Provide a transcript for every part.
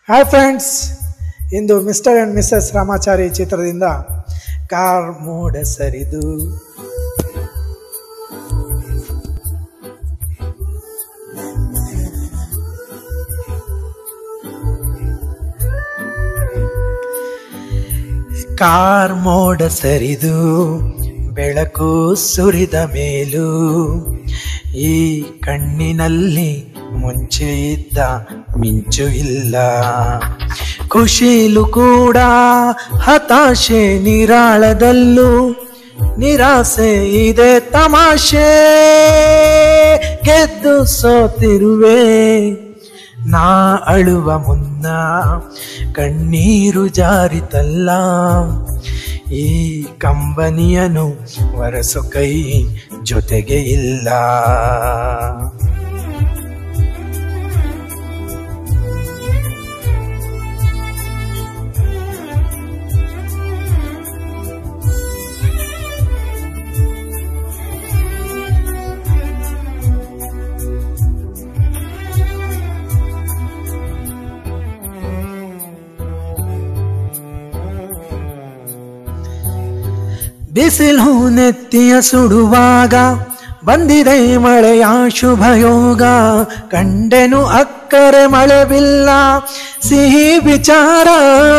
hi friends ಇಂದು mister and missus Ramachari ಚಿತ್ರದಿಂದ car ಮೋಡ ಸರಿದು ಕಾರ್ ಮೋಡ ಸರಿದು ಬೆಳಕು ಸುರಿದ ಮೇಲೂ ಈ ಕಣ್ಣಿನಲ್ಲಿ ಮುಂಚೆ ಇದ್ದ ಮಿಂಚು ಇಲ್ಲ ಖುಷಿಲು ಕೂಡ ಹತಾಶೆ ನಿರಾಳದಲ್ಲೂ ನಿರಾಸೆ ಇದೆ ತಮಾಷೆ ಗೆದ್ದು ಸೋತಿರುವೆ ನಾ ಅಳುವ ಮುನ್ನ ಕಣ್ಣೀರು ಜಾರಿತಲ್ಲ ಈ ಕಂಬನಿಯನು ವರಸು ಕೈ ಜೊತೆಗೆ ಇಲ್ಲ ಬಿಸಿಲು ನೆತ್ತಿಯ ಸುಡುವಾಗ ಬಂದಿದೆ ಮಳೆಯ ಶುಭ ಯೋಗ ಕಂಡೆನು ಅಕ್ಕರೆ ಮಳೆ ಬಿಲ್ಲ ಸಿಹಿ ವಿಚಾರ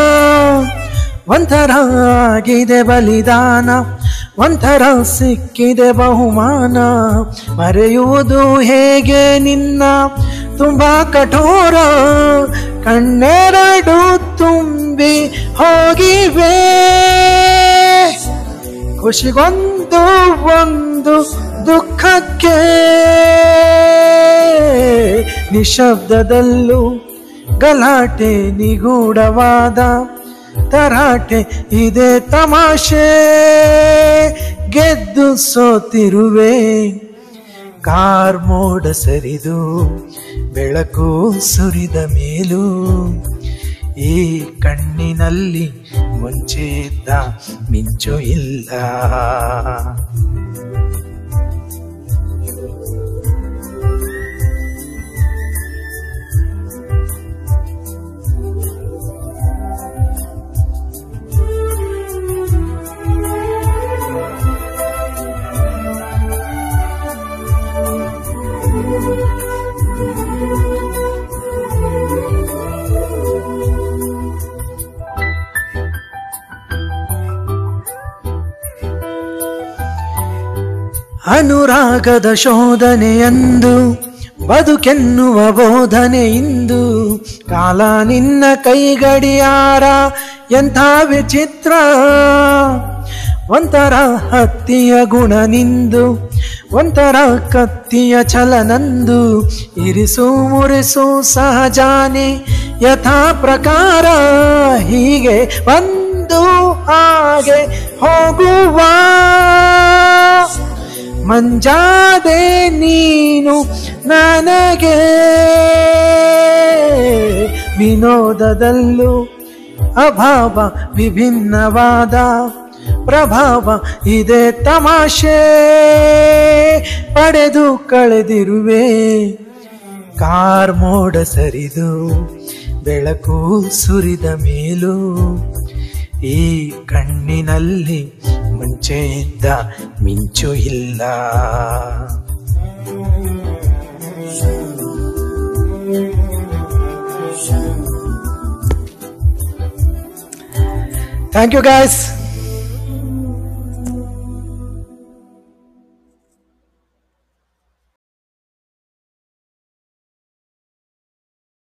ಒಂಥರ ಆಗಿದೆ ಬಲಿದಾನ ಒಂಥರ ಸಿಕ್ಕಿದೆ ಬಹುಮಾನ ಮರೆಯುವುದು ಹೇಗೆ ನಿನ್ನ ತುಂಬಾ ಕಠೋರ ಕಣ್ಣೆರಡು ತುಂಬಿ ಹೋಗಿವೆ ಖುಷಿಗೊಂದು ಒಂದು ದುಃಖಕ್ಕೆ ನಿಶಬ್ದದಲ್ಲೂ ಗಲಾಟೆ ನಿಗೂಢವಾದ ತರಾಟೆ ಇದೆ ತಮಾಷೆ ಗೆದ್ದು ಸೋತಿರುವೆ ಕಾರ್ ಮೋಡ ಸರಿದು ಬೆಳಕು ಸುರಿದ ಮೇಲೂ ಈ ಕಣ್ಣಿನಲ್ಲಿ ಮುಂಚೆ ಇದ್ದ ಮಿಂಚು ಇಲ್ಲ ಅನುರಾಗದ ಶೋಧನೆಯಂದು ಬದುಕೆನ್ನುವ ಬೋಧನೆ ಇಂದು ಕಾಲ ನಿನ್ನ ಕೈಗಡಿಯಾರ ಎಂಥ ವಿಚಿತ್ರ ಒಂಥರ ಹತ್ತಿಯ ಗುಣ ನಿಂದು ಒಂಥರ ಕತ್ತಿಯ ಛಲನಂದು ಇರಿಸು ಮುರಿಸು ಸಹಜಾನೆ ಯಥಾ ಪ್ರಕಾರ ಹೀಗೆ ಬಂದು ಹಾಗೆ ಹೋಗುವ ಮಂಜಾದೆ ನೀನು ನನಗೆ ವಿನೋದದಲ್ಲೂ ಅಭಾವ ವಿಭಿನ್ನವಾದ ಪ್ರಭಾವ ಇದೆ ತಮಾಷೆ ಪಡೆದು ಕಳೆದಿರುವೆ ಕಾರ್ ಮೋಡ ಸರಿದು ಬೆಳಕು ಸುರಿದ ಮೇಲೂ ಈ ಕಣ್ಣಿನಲ್ಲಿ ಮುಂಚೆ ಇದ್ದ ಮಿಂಚು ಇಲ್ಲ ಥ್ಯಾಂಕ್ ಯು ಗಾಯ್ಸ್